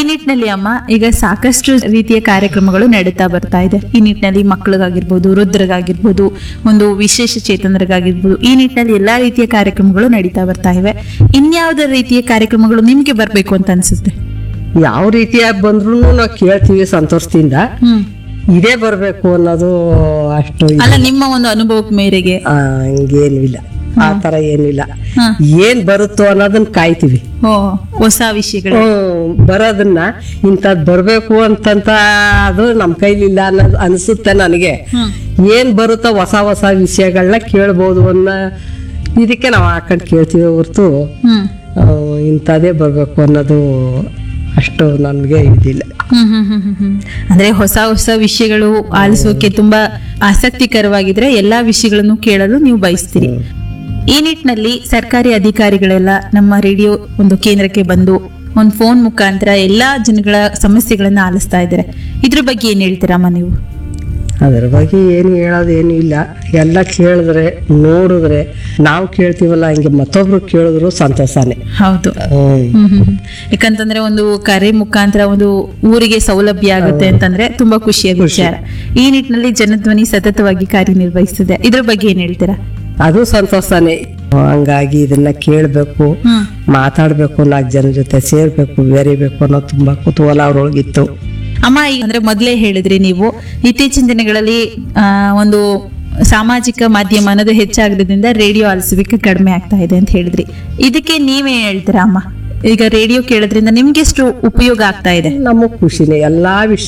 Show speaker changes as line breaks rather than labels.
ನಿಟ್ಟಿನಲ್ಲಿ ಅಮ್ಮ ಈಗ ಸಾಕಷ್ಟು ರೀತಿಯ ಕಾರ್ಯಕ್ರಮಗಳು ನಡೀತಾ ಬರ್ತಾ ಇದೆ ಈ ನಿಟ್ಟಿನಲ್ಲಿ ಮಕ್ಕಳಿಗಾಗಿರ್ಬೋದು ವೃದ್ಧರಿಗಾಗಿರ್ಬೋದು ಒಂದು ವಿಶೇಷ ಚೇತನರಿಗಾಗಿರ್ಬೋದು ಈ ನಿಟ್ಟಿನಲ್ಲಿ ಎಲ್ಲಾ ರೀತಿಯ ಕಾರ್ಯಕ್ರಮಗಳು ನಡೀತಾ ಬರ್ತಾ ಇವೆ ಇನ್ಯಾವುದೇ ರೀತಿಯ ಕಾರ್ಯಕ್ರಮಗಳು ನಿಮ್ಗೆ ಬರ್ಬೇಕು ಅಂತ ಅನ್ಸುತ್ತೆ
ಯಾವ ರೀತಿಯಾಗಿ ಬಂದ್ರು ನಾವು ಕೇಳ್ತೀವಿ ಸಂತೋಷದಿಂದ
ಹ್ಮ್
ಇದೇ ಬರ್ಬೇಕು ಅನ್ನೋದು ಅಷ್ಟು ಇದು.
ಅಲ್ಲ ನಿಮ್ಮ ಒಂದು ಅನುಭವದ ಮೇರೆಗೆ
ಆ, ಹಂಗೇನು ಇಲ್ಲ ಆ ತರ ಏನಿಲ್ಲ
ಹ.
ಏನ್ ಬರುತ್ತೋ ಅನ್ನೋದನ್ನ ಕಾಯ್ತೀವಿ
ಓ ಹೊಸ ವಿಷಯಗಳು
ಹ್ಮ್, ಬರೋದನ್ನ ಇಂಥದ್ ಬರ್ಬೇಕು ಅಂತಂತ ಅದು ನಮ್ ಕೈಲಿಲ್ಲ ಅನ್ನೋದು ಅನ್ಸುತ್ತೆ ನನಗೆ
ಹ್ಮ್
ಏನ್ ಬರುತ್ತೋ ಹೊಸ ಹೊಸ ವಿಷಯಗಳನ್ನ ಕೇಳ್ಬೋದು ಅನ್ನೋ ಇದಕ್ಕೆ ನಾವು ಹಾಕೊಂಡು ಕೇಳ್ತೀವಿ ಹೊರ್ತು
ಹ್ಮ್
ಆ, ಇಂಥದ್ದೇ ಬರ್ಬೇಕು ಅನ್ನೋದು ಅಷ್ಟು ನನ್ಗೆ ಇದಿಲ್ಲ
ಹ್ಮ್ ಹ್ಮ್ ಹ್ಮ್ ಹ್ಮ್ ಹ್ಮ್. ಅಂದ್ರೆ ಹೊಸ ಹೊಸ ವಿಷಯಗಳು ಆಲಿಸೋಕೆ ತುಂಬಾ ಆಸಕ್ತಿಕರವಾಗಿದ್ರೆ ಎಲ್ಲಾ ವಿಷಯಗಳನ್ನು ಕೇಳಲು ನೀವು ಬಯಸ್ತೀರಿ ಈ ನಿಟ್ಟಿನಲ್ಲಿ ಸರ್ಕಾರಿ ಅಧಿಕಾರಿಗಳೆಲ್ಲ ನಮ್ಮ ರೇಡಿಯೋ ಒಂದು ಕೇಂದ್ರಕ್ಕೆ ಬಂದು ಒಂದು ಫೋನ್ ಮುಖಾಂತರ ಎಲ್ಲಾ ಜನಗಳ ಸಮಸ್ಯೆಗಳನ್ನ ಆಲಿಸ್ತಾ ಇದ್ದಾರೆ ಇದ್ರ ಬಗ್ಗೆ ಏನ್ ಹೇಳ್ತೀರಮ್ಮ ನೀವು
ಅದ್ರ ಬಗ್ಗೆ ಏನು ಹೇಳೋದು ಏನು ಇಲ್ಲ ಎಲ್ಲ ಕೇಳಿದ್ರೆ ನೋಡಿದ್ರೆ ನಾವು ಕೇಳ್ತೀವಲ್ಲ ಹಂಗೆ ಮತ್ತೊಬ್ರು ಕೇಳಿದ್ರು ಸಂತೋಷನೇ
ಹೌದು
ಹ್ಮ್.
ಹ್ಮ್ ಹ್ಮ್ ಹ್ಮ್. ಯಾಕಂತಂದ್ರೆ ಒಂದು ಕರೆ ಮುಖಾಂತರ ಒಂದು ಊರಿಗೆ ಸೌಲಭ್ಯ ಆಗುತ್ತೆ ಅಂತಂದ್ರೆ ತುಂಬಾ ಖುಷಿಯ ವಿಚಾರ ಈ ನಿಟ್ಟಿನಲ್ಲಿ ಜನಧ್ವನಿ ಸತತವಾಗಿ ಕಾರ್ಯನಿರ್ವಹಿಸಿದೆ ಇದ್ರ ಬಗ್ಗೆ ಏನ್ ಹೇಳ್ತೀರಾ
ಅದು ಸಂತೋಷನೇ ಹಂಗಾಗಿ ಇದನ್ನ ಕೇಳಬೇಕು
ಹ್ಮ್
ಮಾತಾಡ್ಬೇಕು ನಾಲ್ಕು ಜನ ಜೊತೆ ಸೇರ್ಬೇಕು ಬೆರಿಬೇಕು ಅನ್ನೋ ತುಂಬಾ ಕುತೂಹಲ ಅವ್ರೊಳಗಿತ್ತು
ಅಮ್ಮ ಈಗ ಅಂದ್ರೆ ಮೊದಲೇ ಹೇಳಿದ್ರಿ ನೀವು ಇತ್ತೀಚಿನ ದಿನಗಳಲ್ಲಿ ಆ, ಒಂದು ಸಾಮಾಜಿಕ ಮಾಧ್ಯಮ ಅನ್ನೋದು ಹೆಚ್ಚಾಗೋದ್ರಿಂದ ರೇಡಿಯೋ ಆಲಿಸುವಿಕೆ ಕಡಿಮೆ ಆಗ್ತಾ ಇದೆ ಅಂತ ಹೇಳಿದ್ರಿ ಇದಕ್ಕೆ ನೀವೇ ಹೇಳ್ತೀರಾ ಅಮ್ಮ ಈಗ ರೇಡಿಯೋ ಕೇಳೋದ್ರಿಂದ ನಿಮ್ಗೆ ಎಷ್ಟು ಉಪಯೋಗ ಆಗ್ತಾ ಇದೆ
ನಮಗ್ ಖುಷಿನೇ ಎಲ್ಲಾ ವಿಷಯ